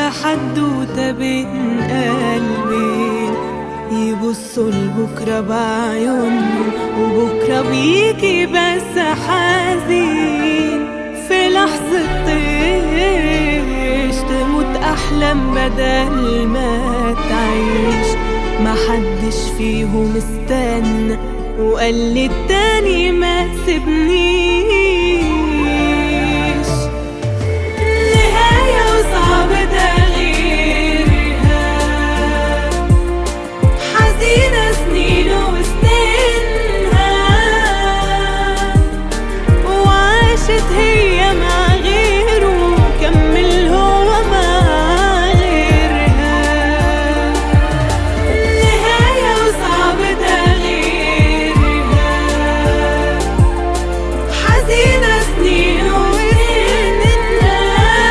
حدوتة بين قلبين يبصوا لبكرة بعيونهم وبكرة بيجي بس حزين في لحظة طيش تموت أحلام بدل ما تعيش محدش فيهم استنى وقال لي التاني ما تسيبنيش نهاية وصعب تغييرها حزينة سنين وسنينها وعاشت هي مع غيره وكمل هو مع غيرها نهاية وصعب تغييرها حزينة سنين وسنينها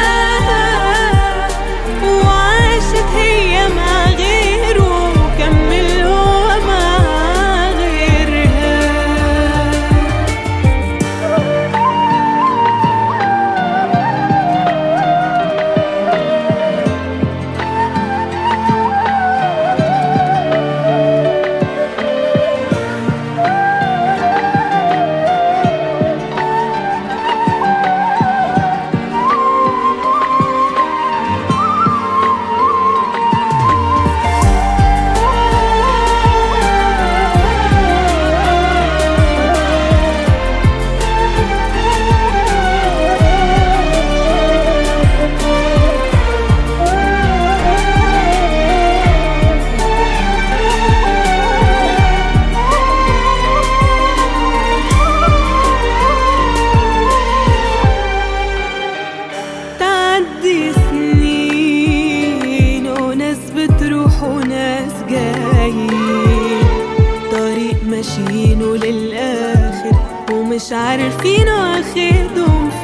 وعاشت هي مع غيره وكمل هو مع غيرها تعدي سنين وناس بتروح وناس جايين طريق ماشيينه للآخر ومش عارفين واخدهم